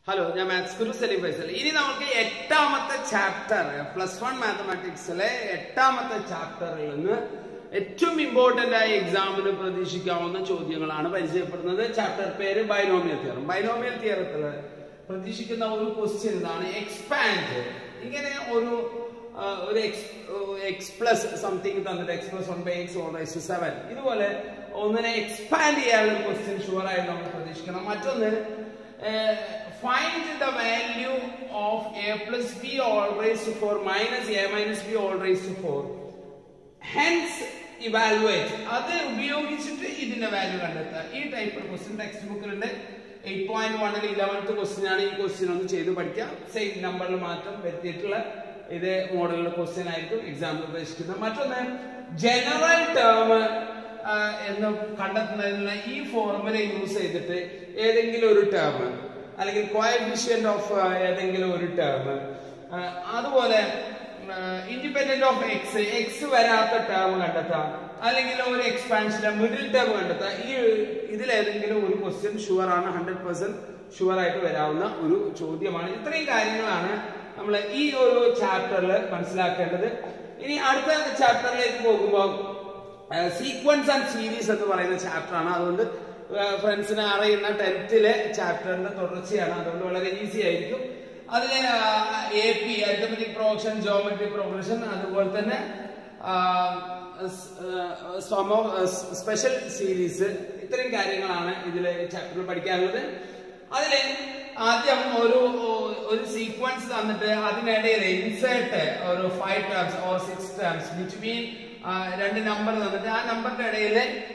hello ഞാൻ maths ഗുരു സലീം ഫൈസൽ ഇനി നമുക്ക് എട്ടാമത്തെ ചാപ്റ്റർ പ്ലസ് വൺ മാത്തമാറ്റിക്സിലെ എട്ടാമത്തെ ചാപ്റ്ററിൽ നിന്ന് ഏറ്റവും ഇമ്പോർട്ടന്റ് ആയ എക്സാമിന് പ്രതീക്ഷിക്കാവുന്ന ചോദ്യങ്ങളാണ് പരിചയപ്പെടുന്നത് ചാപ്റ്റർ പേര് ബൈനോമിയൽ തിയറം ബൈനോമിയൽ തിയറത്തിൽ പ്രതീക്ഷിക്കുന്ന ഒരു ക്വസ്റ്റ്യൻ ഇതാണ് എക്സ്പാൻഡ് ഇങ്ങനെ ഒരു ആ, ഒരു എക്സ് എക്സ് പ്ലസ് സംതിങ് തന്നിട്ട് x plus one by x whole raise seven ഇതുപോലെ ഒന്നിനെ എക്സ്പാൻഡ് ചെയ്യാനുള്ള ക്വസ്റ്റ്യൻ ഷുവർ ആയി നമ്മൾ പ്രതീക്ഷിക്കണം മറ്റൊന്ന് find the value of A plus b whole raise to four minus a minus b whole raise to four hence evaluate അത് ഉപയോഗിച്ചിട്ട് ഇതിന്റെ വാല്യൂ കണ്ടെത്തുക ഈ ടൈപ്പ് ക്വസ്റ്റ്യൻ ടെക്സ്റ്റ് ബുക്കിലുണ്ട് എയ്റ്റ് പോയിന്റ് വണ്ണിൽ ഇലവൻത്ത് ക്വസ്റ്റ്യൻ ആണ് ഈ ക്വസ്റ്റ്യൻ ഒന്ന് ചെയ്ത് പഠിക്കാം സെയിം നമ്പറിൽ മാറ്റം വരുത്തിയിട്ടുള്ള ഇത് മോഡലിലെ ക്വസ്റ്റ്യൻ ആയിരിക്കും എക്സാമ്പിൾ പ്രതീക്ഷിക്കുന്നത് മറ്റൊന്ന് ജനറൽ ടേം എന്ന് കണ്ടെത്തുന്നതിനുള്ള ഈ ഫോർമുല യൂസ് ചെയ്തിട്ട് ഏതെങ്കിലും ഒരു ടേം അല്ലെങ്കിൽ കോയഫിഷ്യന്റ് ഓഫ് ഏതെങ്കിലും ഒരു ടേം അതുപോലെ ഇൻഡിപെൻഡന്റ് ഓഫ് എക്സ് എക്സ് വരാത്ത ടേം കണ്ടെത്താം അല്ലെങ്കിൽ ഒരു എക്സ്പാൻഷന്റെ മിഡിൽ ടേം കണ്ടെത്താം ഈ ഇതിലേതെങ്കിലും ഒരു ക്വസ്റ്റ്യൻ ഷുവർ ആണ് ഹൺഡ്രഡ് പെർസെന്റ് ഷുവർ ആയിട്ട് വരാവുന്ന ഒരു ചോദ്യമാണ് ഇത്രയും കാര്യങ്ങളാണ് നമ്മൾ ഈ ഒരു ചാപ്റ്ററിൽ മനസ്സിലാക്കേണ്ടത് ഇനി അടുത്ത ചാപ്റ്ററിലേക്ക് പോകുമ്പോൾ സീക്വൻസ് ആൻഡ് സീരീസ് എന്ന് പറയുന്ന ചാപ്റ്റർ ആണ് അതുകൊണ്ട് ഫ്രണ്ട്സിനെ അറിയുന്ന ടെൻത്തിലെ ചാപ്റ്ററിന്റെ തുടർച്ചയാണ് അതുകൊണ്ട് വളരെ ഈസി ആയിരിക്കും അതിലെ A P arithmetic progression geometry progression അതുപോലെ തന്നെ സ്പെഷ്യൽ സീരീസ് ഇത്രയും കാര്യങ്ങളാണ് ഇതിലെ ചാപ്റ്ററിൽ പഠിക്കാനുള്ളത് അതില് ആദ്യം ഒരു ഒരു സീക്വൻസ് തന്നിട്ട് അതിനിടയിൽ ഇൻസേർട്ട് ഒരു five terms or six terms between രണ്ട് നമ്പർ തന്നിട്ട് ആ നമ്പറിന്റെ ഇടയിൽ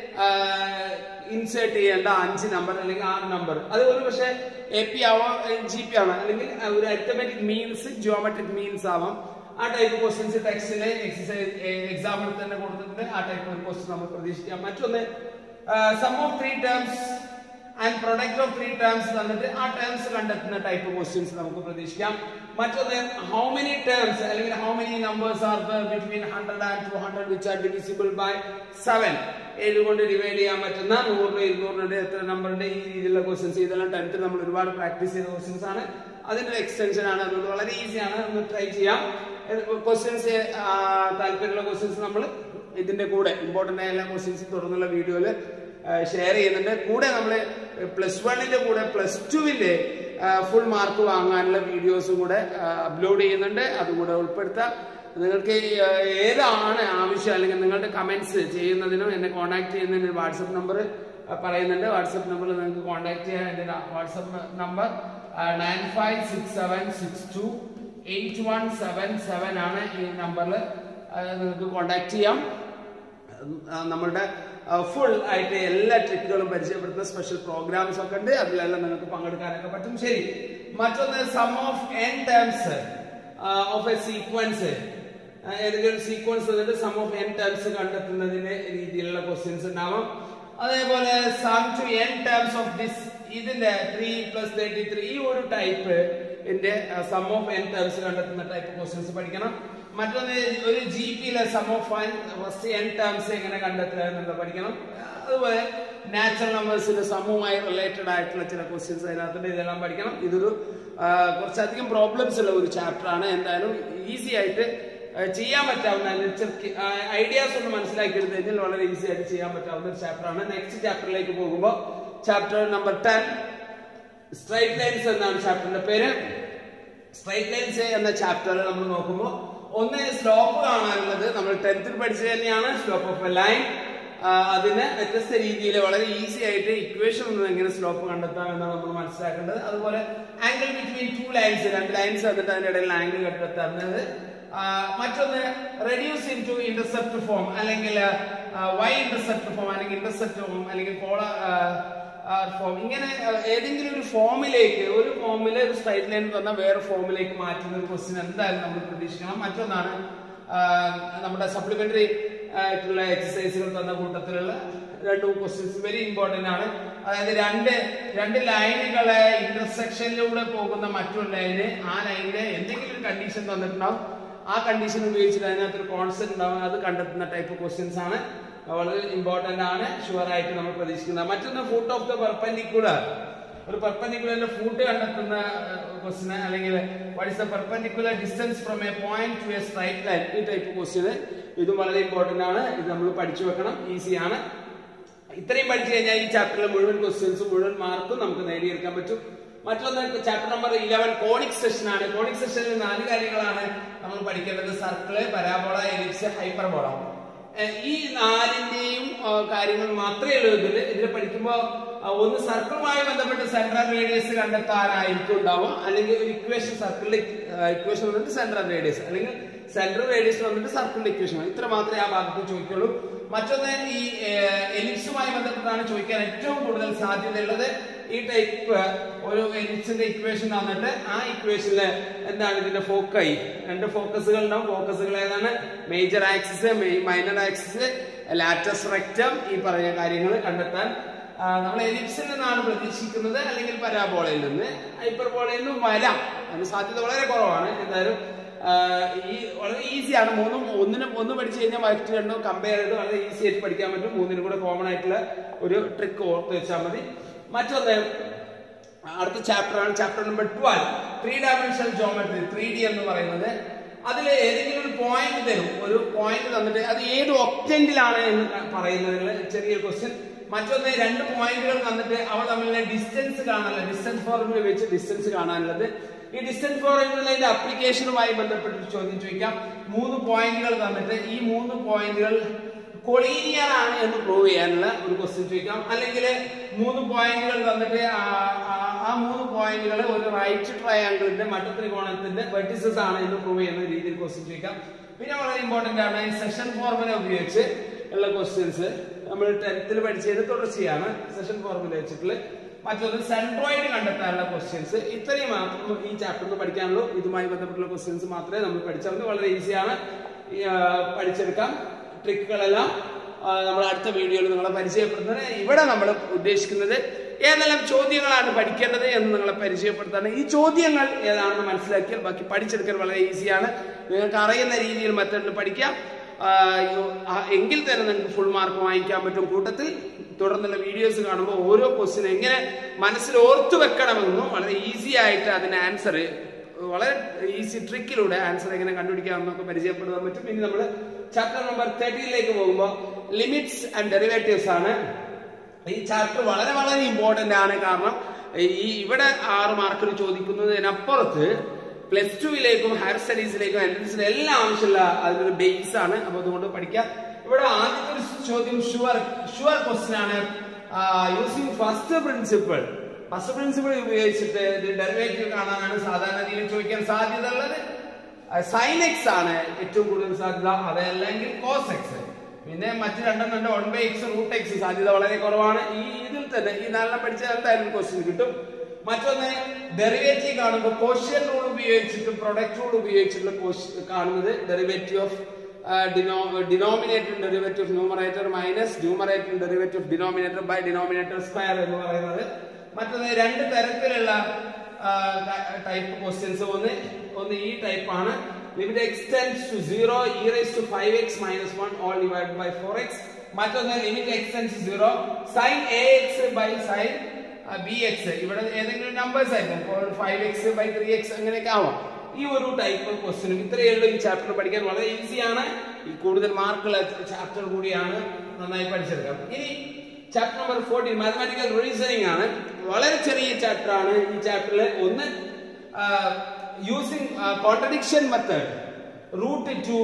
ഇൻസേർട്ട് ചെയ്യേണ്ട അഞ്ച് നമ്പർ അല്ലെങ്കിൽ ആറ് നമ്പർ അത് ഒരു പക്ഷേ എ പി ആവാം ജി പി ആവാം അല്ലെങ്കിൽ ഒരു അരിത്തമെറ്റിക് മീൻസ് ജിയോമെട്രിക് മീൻസ് ആവാം ആ ടൈപ്പ് ക്വസ്റ്റ്യൻസ് ടെക്സ്റ്റിലെ എക്സസൈസ് എക്സാമ്പിൾ തന്നെ കൊടുത്തിട്ടുണ്ട് ആ ടൈപ്പ് ഒരു ക്വസ്റ്റ്യൻ നമ്മൾ പ്രതീക്ഷിക്കാം മറ്റൊന്ന് sum of three terms and product of three terms തന്നിട്ട് ആ ടേംസ് കണ്ടെത്തുന്ന ടൈപ്പ് ക്വസ്റ്റ്യൻസ് നമുക്ക് പ്രതീക്ഷിക്കാം മറ്റൊന്ന് ഹൗ മെനി ടേംസ് അല്ലെങ്കിൽ how many numbers are between hundred and two hundred which are divisible by seven ഏഴ് കൊണ്ട് ഡിവൈഡ് ചെയ്യാൻ പറ്റുന്ന നൂറിന് ഇരുന്നൂറിനുണ്ട് എത്ര നമ്പറിന്റെ ഈ രീതിയിലുള്ള ക്വസ്റ്റ്യൻസ് ഇതെല്ലാം ടെൻത്ത് നമ്മൾ ഒരുപാട് പ്രാക്ടീസ് ചെയ്ത ക്വസ്റ്റ്യൻസ് ആണ് അതിന്റെ ഒരു എക്സ്റ്റൻഷൻ ആണ് അതുകൊണ്ട് വളരെ ഈസിയാണ് ഒന്ന് ട്രൈ ചെയ്യാം ക്വസ്റ്റ്യൻസ് താല്പര്യമുള്ള ക്വസ്റ്റ്യൻസ് നമ്മൾ ഇതിന്റെ കൂടെ ഇമ്പോർട്ടന്റ് ആയ എല്ലാ ക്വസ്റ്റ്യൻസും തുടർന്നുള്ള വീഡിയോയിൽ ഷെയർ ചെയ്യുന്നുണ്ട് കൂടെ നമ്മൾ പ്ലസ് വണ്ണിന്റെ കൂടെ പ്ലസ് ടുവിന്റെ ഫുൾ മാർക്ക് വാങ്ങാനുള്ള വീഡിയോസും കൂടെ അപ്ലോഡ് ചെയ്യുന്നുണ്ട് അതും കൂടെ ഉൾപ്പെടുത്താം നിങ്ങൾക്ക് ഏതാണ് ആവശ്യം അല്ലെങ്കിൽ നിങ്ങളുടെ കമന്റ്സ് ചെയ്യുന്നതിനും എന്നെ കോൺടാക്ട് ചെയ്യുന്നതിന് വാട്സപ്പ് നമ്പർ പറയുന്നുണ്ട് വാട്സപ്പ് നമ്പറിൽ നിങ്ങൾക്ക് കോൺടാക്ട് ചെയ്യാൻ എൻ്റെ WhatsApp number nine five six seven six two eight one seven seven ആണ് ഈ നമ്പറിൽ നിങ്ങൾക്ക് കോൺടാക്ട് ചെയ്യാം നമ്മളുടെ ഫുൾ ആയിട്ട് എല്ലാ ട്രിക്കുകളും പരിചയപ്പെടുത്തുന്ന സ്പെഷ്യൽ പ്രോഗ്രാംസ് ഒക്കെ ഉണ്ട് അതിലെല്ലാം നിങ്ങൾക്ക് പങ്കെടുക്കാനൊക്കെ പറ്റും ശരി മറ്റൊന്ന് sum of n terms of a sequence ഏതെങ്കിലും ഒരു സീക്വൻസ് എന്നിട്ട് സം ഓഫ് എൻ ടേംസ് കണ്ടെത്തുന്നതിന് രീതിയിലുള്ള ക്വസ്റ്റ്യൻസ് ഉണ്ടാവും അതേപോലെ sum to n terms of this ഇതിന്റെ ത്രീ പ്ലസ് തേർട്ടി ത്രീ ഈ ഒരു ടൈപ്പ് ഇതിന്റെ സം ഓഫ് എൻ ടേംസ് കണ്ടെത്തുന്ന ടൈപ്പ് ക്വസ്റ്റ്യൻസ് പഠിക്കണം മറ്റൊന്ന് ഒരു ജി പിയിലെ sum of first n terms എങ്ങനെ കണ്ടെത്തുക എന്നുള്ളത് പഠിക്കണം അതുപോലെ നാച്ചുറൽ നമ്പേഴ്സിന്റെ സമ്മുമായി റിലേറ്റഡ് ആയിട്ടുള്ള ചില ക്വസ്റ്റ്യൻസ് അതിനകത്തുണ്ട് ഇതെല്ലാം പഠിക്കണം ഇതൊരു കുറച്ചധികം പ്രോബ്ലംസ് ഉള്ള ഒരു ചാപ്റ്റർ ആണ് എന്തായാലും ഈസി ആയിട്ട് ചെയ്യാൻ പറ്റാവുന്ന ഐഡിയാസ് ഒന്ന് മനസ്സിലാക്കി എടുത്തു കഴിഞ്ഞാൽ വളരെ ഈസി ആയിട്ട് ചെയ്യാൻ പറ്റാവുന്ന ഒരു ചാപ്റ്റർ ആണ് നെക്സ്റ്റ് ചാപ്റ്ററിലേക്ക് പോകുമ്പോൾ chapter number ten straight lines എന്നാണ് ചാപ്റ്ററിന്റെ പേര് സ്ട്രൈറ്റ് ലൈൻസ് എന്ന ചാപ്റ്ററിൽ നമ്മൾ നോക്കുമ്പോൾ ഒന്ന് സ്ലോപ്പ് കാണാനുള്ളത് നമ്മൾ ടെൻത്തിൽ പഠിച്ചത് തന്നെയാണ് സ്ലോപ്പ് ഓഫ് എ ലൈൻ അതിന് വ്യത്യസ്ത രീതിയിൽ വളരെ ഈസി ആയിട്ട് ഇക്വേഷൻ ഒന്നും എങ്ങനെ സ്ലോപ്പ് കണ്ടെത്താം എന്നാണ് നമ്മൾ മനസ്സിലാക്കേണ്ടത് അതുപോലെ ആംഗിൾ ബിറ്റ്വീൻ ടു ലൈൻസ് രണ്ട് ലൈൻസ് എന്നിട്ട് അതിന്റെ ഇടയിൽ ആംഗിൾ കണ്ടെത്തുന്നത് മറ്റൊന്ന് reduce in to intercept form അല്ലെങ്കിൽ വൈ ഇന്റർസെപ്റ്റ് ഫോം അല്ലെങ്കിൽ ഇന്റർസെപ്റ്റ് ഫോം അല്ലെങ്കിൽ പോളർ ഫോം ഇങ്ങനെ ഏതെങ്കിലും ഒരു ഫോമിലേക്ക് ഒരു ഫോമിലെ ഒരു സ്ട്രൈറ്റ് ലൈൻ തന്ന വേറെ ഫോമിലേക്ക് മാറ്റുന്ന ഒരു ക്വസ്റ്റ്യൻ എന്തായാലും നമ്മൾ പ്രതീക്ഷിക്കണം മറ്റൊന്നാണ് നമ്മുടെ സപ്ലിമെന്ററി ആയിട്ടുള്ള എക്സസൈസുകൾ തന്ന കൂട്ടത്തിലുള്ള രണ്ട് ക്വസ്റ്റ്യൻസ് വെരി ഇമ്പോർട്ടന്റ് ആണ് അതായത് രണ്ട് രണ്ട് ലൈനുകളെ ഇന്റർസെക്ഷനിലൂടെ പോകുന്ന മറ്റൊരു ലൈന് ആ ലൈനിലെ എന്തെങ്കിലും ഒരു കണ്ടീഷൻ തന്നിട്ടുണ്ടാവും ആ കണ്ടീഷൻ ഉപയോഗിച്ചിട്ട് അതിനകത്തൊരു കോൺസെപ്റ്റ് ഉണ്ടാവും അത് കണ്ടെത്തുന്ന ടൈപ്പ് ക്വസ്റ്റ്യൻസ് ആണ് വളരെ ഇമ്പോർട്ടന്റ് ആണ് ഷുവർ ആയിട്ട് നമ്മൾ പ്രതീക്ഷിക്കുന്നത് മറ്റൊന്ന് ഫുട്ട് ഓഫ് ദ പെർപെൻഡിക്കുലർ ഒരു പെർപെൻഡിക്കുലറിന്റെ ഫൂട്ട് കണ്ടെത്തുന്ന ക്വസ്റ്റ്യൻ അല്ലെങ്കിൽ what is the perpendicular distance from a point to a straight line ഈ ടൈപ്പ് ക്വസ്റ്റ്യൻ ഇതും വളരെ ഇമ്പോർട്ടന്റ് ആണ് ഇത് നമ്മൾ പഠിച്ചു വെക്കണം ഈസിയാണ് ഇത്രയും പഠിച്ചു കഴിഞ്ഞാൽ ഈ ചാപ്റ്ററിലെ മുഴുവൻ ക്വസ്റ്റ്യൻസും മുഴുവൻ മാർക്കും നമുക്ക് നേടിയെടുക്കാൻ പറ്റും മറ്റൊന്ന് chapter number eleven conic section ആണ് കോണിക് സെഷനിൽ നാല് കാര്യങ്ങളാണ് നമ്മൾ പഠിക്കേണ്ടത് സർക്കിള് പരാബോള എലിപ്സ് ഹൈപ്പർബോള ഏഹ് ഈ നാലിന്റെയും ആ, കാര്യങ്ങൾ മാത്രമേ ഉള്ളൂ ഇതിൽ ഇതിൽ പഠിക്കുമ്പോൾ ഒന്ന് സർക്കിളുമായി ബന്ധപ്പെട്ട് സെൻട്രൽ റേഡിയസ് കണ്ടെത്താനായിരിക്കും ഉണ്ടാവുക അല്ലെങ്കിൽ ഒരു ഇക്വേഷൻ സർക്കിളിന്റെ ഇക്വേഷൻ വന്നിട്ട് സെൻട്രൽ റേഡിയസ് അല്ലെങ്കിൽ സെൻട്രൽ റേഡിയസ് വന്നിട്ട് സർക്കിളിന്റെ ഇക്വേഷൻ ഇത്ര മാത്രമേ ആ ഭാഗത്ത് ചോദിക്കുള്ളൂ മറ്റൊന്ന് ഈ എലിപ്സുമായി ബന്ധപ്പെട്ടാണ് ചോദിക്കാൻ ഏറ്റവും കൂടുതൽ സാധ്യതയുള്ളത് ഈ ടൈപ്പ് ഒരു എലിപ്സിന്റെ ഇക്വേഷൻ തന്നിട്ട് ആ ഇക്വേഷനില് എന്താണ് ഇതിന്റെ ഫോക്കൈ രണ്ട് ഫോക്കസുകൾ ഉണ്ടാവും ഫോക്കസുകൾ ഏതാണ് major axis minor axis latus rectum ഈ പറഞ്ഞ കാര്യങ്ങൾ കണ്ടെത്താൻ ആ, നമ്മൾ എലിപ്സിൽ നിന്നാണ് പ്രതീക്ഷിക്കുന്നത് അല്ലെങ്കിൽ പരാബോളയിൽ നിന്ന് ഹൈപ്പർബോളയിൽ നിന്നും വരാം അതിന് സാധ്യത വളരെ കുറവാണ് എന്തായാലും ആ, ഈ വളരെ ഈസിയാണ് മൂന്നും ഒന്നിനും ഒന്ന് പഠിച്ചു കഴിഞ്ഞാൽ മറ്റു രണ്ടും കമ്പയർ ചെയ്ത് വളരെ ഈസി ആയിട്ട് പഠിക്കാൻ പറ്റും മൂന്നിനും കൂടെ കോമൺ ആയിട്ടുള്ള ഒരു ട്രിക്ക് ഓർത്ത് വെച്ചാൽ മതി മറ്റൊന്ന് അടുത്ത ചാപ്റ്റർ ആണ് chapter number twelve three dimensional geometry three D എന്ന് പറയുന്നത് അതിൽ ഏതെങ്കിലും ഒരു പോയിന്റ് തരും ഒരു പോയിന്റ് തന്നിട്ട് അത് ഏത് ഒക്ടന്റിലാണ് എന്ന് പറയുന്നതിനുള്ള ചെറിയൊരു ക്വസ്റ്റ്യൻ മറ്റൊന്ന് രണ്ട് പോയിന്റുകൾ തന്നിട്ട് അവ തമ്മിലുള്ള ഡിസ്റ്റൻസ് കാണാനുള്ള ഡിസ്റ്റൻസ് ഫോർമുല വെച്ച് ഡിസ്റ്റൻസ് കാണാനുള്ളത് ഈ ഡിസ്റ്റൻസ് ഫോർമുലയുടെ അപ്ലിക്കേഷനുമായി ബന്ധപ്പെട്ട് ഒരു ചോദ്യം ചോദിക്കാം മൂന്ന് പോയിന്റുകൾ തന്നിട്ട് ഈ മൂന്ന് പോയിന്റുകൾ കൊളീനിയർ ആണ് എന്ന് പ്രൂവ് ചെയ്യാനുള്ള ഒരു ക്വസ്റ്റ്യൻ ചോദിക്കാം അല്ലെങ്കിൽ മൂന്ന് പോയിന്റുകൾ തന്നിട്ട് ആ- ആ- ആ മൂന്ന് പോയിന്റുകൾ ഒരു റൈറ്റ് ട്രയാങ്കിളിന്റെ മട്ട ത്രികോണത്തിന്റെ വെർട്ടിസസ് ആണ് എന്ന് പ്രൂവ് ചെയ്യുന്ന രീതിയിൽ ക്വസ്റ്റ്യൻ ചോദിക്കാം പിന്നെ വളരെ ഇമ്പോർട്ടന്റ് ആണ് ഈ സെഷൻ ഫോർമുല ഉപയോഗിച്ച് ഉള്ള ക്വസ്റ്റ്യൻസ് നമ്മൾ ടെൻത്തിൽ പഠിച്ചത് തുടർച്ചയാണ് സെഷൻ ഫോർമുല വെച്ചിട്ടുള്ള മറ്റൊന്ന് സെൻട്രോയിഡ് കണ്ടെത്താനുള്ള ക്വസ്റ്റ്യൻസ് ഇത്രയും മാത്രം ഈ ചാപ്റ്ററിൽ പഠിക്കാനുള്ളൂ ഇതുമായി ബന്ധപ്പെട്ടുള്ള ക്വസ്റ്റ്യൻസ് മാത്രമേ നമ്മൾ പഠിച്ചാൽ മതി വളരെ ഈസിയാണ് ഈ, ആ, പഠിച്ചെടുക്കാം ട്രിക്കുകളെല്ലാം ആ, നമ്മൾ അടുത്ത വീഡിയോയിൽ നിങ്ങളെ പരിചയപ്പെടുത്തുന്നത് ഇവിടെ നമ്മൾ ഉദ്ദേശിക്കുന്നത് ഏതെല്ലാം ചോദ്യങ്ങളാണ് പഠിക്കേണ്ടത് എന്ന് നിങ്ങളെ പരിചയപ്പെടുത്താണ് ഈ ചോദ്യങ്ങൾ ഏതാണെന്ന് മനസ്സിലാക്കിയാൽ ബാക്കി പഠിച്ചെടുക്കാൻ വളരെ ഈസിയാണ് നിങ്ങൾക്ക് അറിയുന്ന രീതിയിൽ മെത്തേഡിൽ പഠിക്കാം ആ, യോ- ആ, എങ്കിൽ തന്നെ നിങ്ങൾക്ക് ഫുൾ മാർക്ക് വാങ്ങിക്കാൻ പറ്റും കൂട്ടത്തിൽ തുടർന്നുള്ള വീഡിയോസ് കാണുമ്പോൾ ഓരോ ക്വസ്റ്റിനും എങ്ങനെ മനസ്സിൽ ഓർത്തു വെക്കണമെന്നും വളരെ ഈസി ആയിട്ട് അതിന്റെ ആൻസർ വളരെ ഈസി ട്രിക്കിലൂടെ ആൻസർ എങ്ങനെ കണ്ടുപിടിക്കാമെന്നൊക്കെ പരിചയപ്പെടുത്താൻ പറ്റും ഇനി നമ്മൾ ചാപ്റ്റർ നമ്പർ തേർട്ടിയിലേക്ക് പോകുമ്പോൾ ലിമിറ്റ്സ് ആൻഡ് ഡെറിവേറ്റീവ്സ് ആണ് ഈ ചാപ്റ്റർ വളരെ വളരെ ഇമ്പോർട്ടന്റ് ആണ് കാരണം ഈ ഇവിടെ ആറ് മാർക്കിന് ചോദിക്കുന്നതിനപ്പുറത്ത് പ്ലസ് ടുവിലേക്കും ഹയർ സ്റ്റഡീസിലേക്കും എൻട്രൻസിലും എല്ലാം ആവശ്യമുള്ള അതിനൊരു ബേസ് ആണ് അപ്പൊ അതുകൊണ്ട് പഠിക്കാം ഇവിടെ ആദ്യത്തെ ഒരു ചോദ്യം ഷുവർ ഷുവർ ക്വസ്റ്റ്യൻ ആണ് using first principle first principle ഉപയോഗിച്ചിട്ട് ഇത് ഡെറിവേറ്റീവ് കാണാനാണ് സാധാരണ രീതിയിൽ ചോദിക്കാൻ സാധ്യത ഉള്ളത് സൈൻ എക്സ് ആണ് ഏറ്റവും കൂടുതൽ സാധ്യത അതല്ലെങ്കിൽ കോസ് എക്സ് പിന്നെ മറ്റു രണ്ടെണ്ണം one by x root x സാധ്യത വളരെ കുറവാണ് ഈ ഇതിൽ തന്നെ ഈ നാലെണ്ണം പഠിച്ചാൽ എന്തായാലും ക്വസ്റ്റ്യൻ കിട്ടും മറ്റൊന്ന് ഡെറിവേറ്റീവ് കാണുമ്പോൾ കോഷ്യൻ റൂൾ ഉപയോഗിച്ചിട്ടും പ്രൊഡക്റ്റ് റൂൾ ഉപയോഗിച്ചിട്ടുള്ള question കാണുന്നത് derivative of denominator derivative of numerator minus numerator derivative of denominator by denominator square എന്ന് പറയുന്നത് മറ്റൊന്ന് രണ്ട് തരത്തിലുള്ള ടൈപ്പ് ക്വസ്റ്റ്യൻസ് ഒന്ന് ഒന്ന് ഈ ടൈപ്പ് ആണ് limit x tends to zero e raise to five x minus one whole divide by four x മറ്റൊന്ന് limit x tends zero sine a x by sine b x ഇവിടെ ഏതെങ്കിലും നമ്പേഴ്സ് ആയിരിക്കും ഇപ്പോൾ five x by three x അങ്ങനെയൊക്കെ ആവാം ഈ ഒരു type ക്വസ്റ്റ്യനും ഇത്രയേ ഉള്ളൂ ഈ ചാപ്റ്റർ പഠിക്കാൻ വളരെ ഈസിയാണ് ഈ കൂടുതൽ മാർക്കുള്ള ചാപ്റ്റർ കൂടിയാണ് നന്നായി പഠിച്ചെടുക്കാം ഇനി chapter number fourteen mathematical reasoning ആണ് വളരെ ചെറിയ ചാപ്റ്റർ ആണ് ഈ ചാപ്റ്ററിൽ ഒന്ന് using contradiction method root two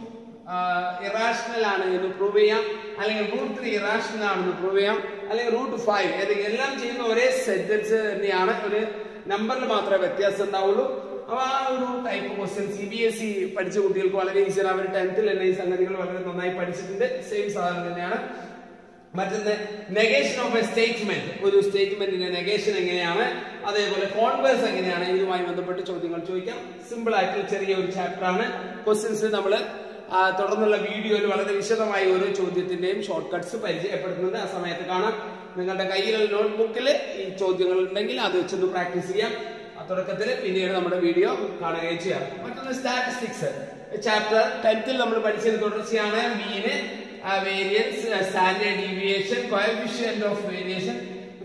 irrational ആണ് എന്ന് പ്രൂവ് ചെയ്യാം അല്ലെങ്കിൽ റൂട്ട് ത്രീ ഇറാഷണൽ ആണെന്ന് പ്രൂവ് ചെയ്യാം അല്ലെങ്കിൽ റൂട്ട് ഫൈവ് ഏതെങ്കിലും എല്ലാം ചെയ്യുന്ന ഒരേ സെന്റൻസ് തന്നെയാണ് ഒരു നമ്പറിൽ മാത്രമേ വ്യത്യാസം ഉണ്ടാവുള്ളൂ അപ്പൊ ആ ഒരു type question C B S E പഠിച്ച കുട്ടികൾക്ക് വളരെ ഈസിയാണ് അവർ ടെൻത്തിൽ തന്നെ ഈ സംഗതികൾ വളരെ നന്നായി പഠിച്ചിട്ടുണ്ട് സെയിം സാധനം തന്നെയാണ് മറ്റൊന്ന് നെഗേഷൻ ഓഫ് എ സ്റ്റേറ്റ്മെന്റ് ഒരു സ്റ്റേറ്റ്മെന്റിന്റെ നെഗേഷൻ എങ്ങനെയാണ് അതേപോലെ കോൺവേഴ്സ് എങ്ങനെയാണ് ഇതുമായി ബന്ധപ്പെട്ട് ചോദ്യങ്ങൾ ചോദിക്കാം സിമ്പിൾ ആയിട്ടുള്ള ചെറിയ ഒരു ചാപ്റ്റർ ആണ് ക്വസ്റ്റ്യൻസ് നമ്മൾ തുടർന്നുള്ള വീഡിയോയിൽ വളരെ വിശദമായി ഓരോ ചോദ്യത്തിന്റെയും ഷോർട്ട് കട്ട്സ് പരിചയപ്പെടുത്തുന്നത് ആ സമയത്ത് കാണാം നിങ്ങളുടെ കയ്യിലുള്ള നോട്ട്ബുക്കിൽ ഈ ചോദ്യങ്ങൾ ഉണ്ടെങ്കിൽ അത് വെച്ചൊന്ന് പ്രാക്ടീസ് ചെയ്യാം ആ തുടക്കത്തിൽ പിന്നീട് നമ്മുടെ വീഡിയോ കാണുകയും ചെയ്യാം മറ്റൊന്ന് സ്റ്റാറ്റിസ്റ്റിക്സ് ചാപ്റ്റർ ടെൻത്തിൽ നമ്മൾ പഠിച്ചതിന് തുടർച്ചയാണ് mean variance standard deviation coefficient of variation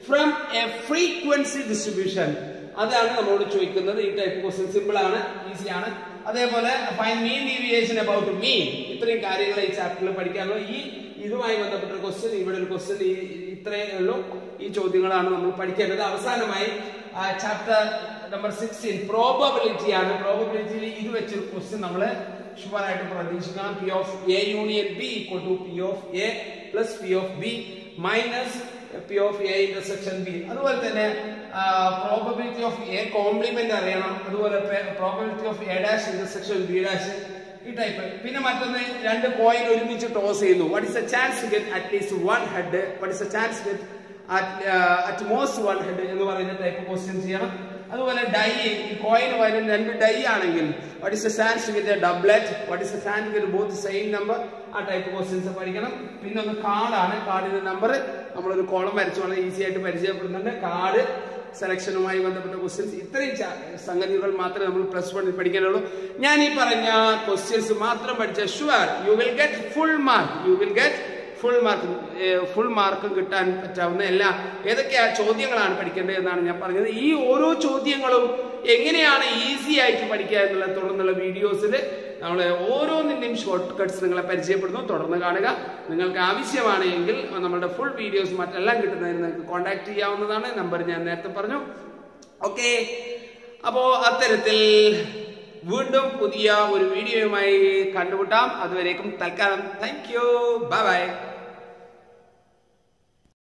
from a frequency distribution അതാണ് നമ്മളോട് ചോദിക്കുന്നത് ഈ ടൈപ്പ് ക്വസ്റ്റ്യൻ സിമ്പിൾ ആണ് ഈസി ആണ് അതേപോലെ find mean deviation about mean ഇത്രയും കാര്യങ്ങൾ ഈ ചാപ്റ്ററിൽ പഠിക്കാനുള്ള ഈ ഇതുമായി ബന്ധപ്പെട്ട ക്വസ്റ്റ്യൻ ഇവിടെ ഒരു ക്വസ്റ്റ്യൻ ഈ ഇത്രയേ ഉള്ളൂ ഈ ചോദ്യങ്ങളാണ് നമ്മൾ പഠിക്കേണ്ടത് അവസാനമായി ചാപ്റ്റർ നമ്പർ സിക്സ്റ്റീൻ പ്രോബബിലിറ്റി ആണ് പ്രോബബിലിറ്റിയിൽ ഇത് വെച്ചൊരു ക്വസ്റ്റ്യൻ നമ്മൾ ഷുവർ ആയിട്ട് പ്രതീക്ഷിക്കണം P of A union B equal to P of A plus P of B minus P of A intersection B അതുപോലെ തന്നെ പ്രോബബിലിറ്റി ഓഫ് എ കോംപ്ലിമെന്റ് അറിയണം അതുപോലെ probability of A dash intersection B dash ഈ type പിന്നെ മറ്റൊന്ന് രണ്ട് coin ഒരുമിച്ച് toss ചെയ്യുന്നു what is a chance get at least one head what is a chance get at most one head എന്ന് പറയുന്ന ടൈപ്പ് ക്വസ്റ്റ്യൻ ചെയ്യണം അതുപോലെ ഡൈ ഈ കോയിൻ വരും രണ്ട് ഡൈ ആണെങ്കിൽ what is a chance get a doublet what is a chance get both same number ആ type questions പഠിക്കണം പിന്നെ ഒന്ന് കാർഡാണ് കാർഡിന്റെ നമ്പർ നമ്മളൊരു കോളം വരച്ചുകൊണ്ട് ഈസി ആയിട്ട് പരിചയപ്പെടുന്നുണ്ട് കാർഡ് സെലക്ഷനുമായി ബന്ധപ്പെട്ട ക്വസ്റ്റ്യൻസ് ഇത്രയും ചാ- സംഗതികൾ മാത്രമേ നമ്മൾ പ്ലസ് വണ്ണിൽ പഠിക്കാനുള്ളൂ ഞാൻ ഈ പറഞ്ഞ ക്വസ്റ്റ്യൻസ് മാത്രം പഠിച്ച sure you will get full mark you will get full mark full mark കിട്ടാൻ പറ്റാവുന്ന എല്ലാ ഏതൊക്കെയാ ചോദ്യങ്ങളാണ് പഠിക്കേണ്ടത് എന്നാണ് ഞാൻ പറഞ്ഞത് ഈ ഓരോ ചോദ്യങ്ങളും എങ്ങനെയാണ് ഈസി ആയിട്ട് പഠിക്കുക എന്നുള്ള തുടർന്നുള്ള വീഡിയോസിൽ നമ്മൾ ഓരോന്നിൻ്റെയും ഷോർട്ട് കട്ട്സ് നിങ്ങളെ പരിചയപ്പെടുന്നു തുടർന്ന് കാണുക നിങ്ങൾക്ക് ആവശ്യമാണ് എങ്കിൽ നമ്മുടെ ഫുൾ വീഡിയോസ് മറ്റെല്ലാം കിട്ടുന്നതിന് നിങ്ങൾക്ക് കോൺടാക്ട് ചെയ്യാവുന്നതാണ് നമ്പർ ഞാൻ നേരത്തെ പറഞ്ഞു ഓക്കെ അപ്പോ അത്തരത്തിൽ വീണ്ടും പുതിയ ഒരു വീഡിയോയുമായി കണ്ടുമുട്ടാം അതുവരേക്കും തൽക്കാലം താങ്ക് യു ബൈ ബൈ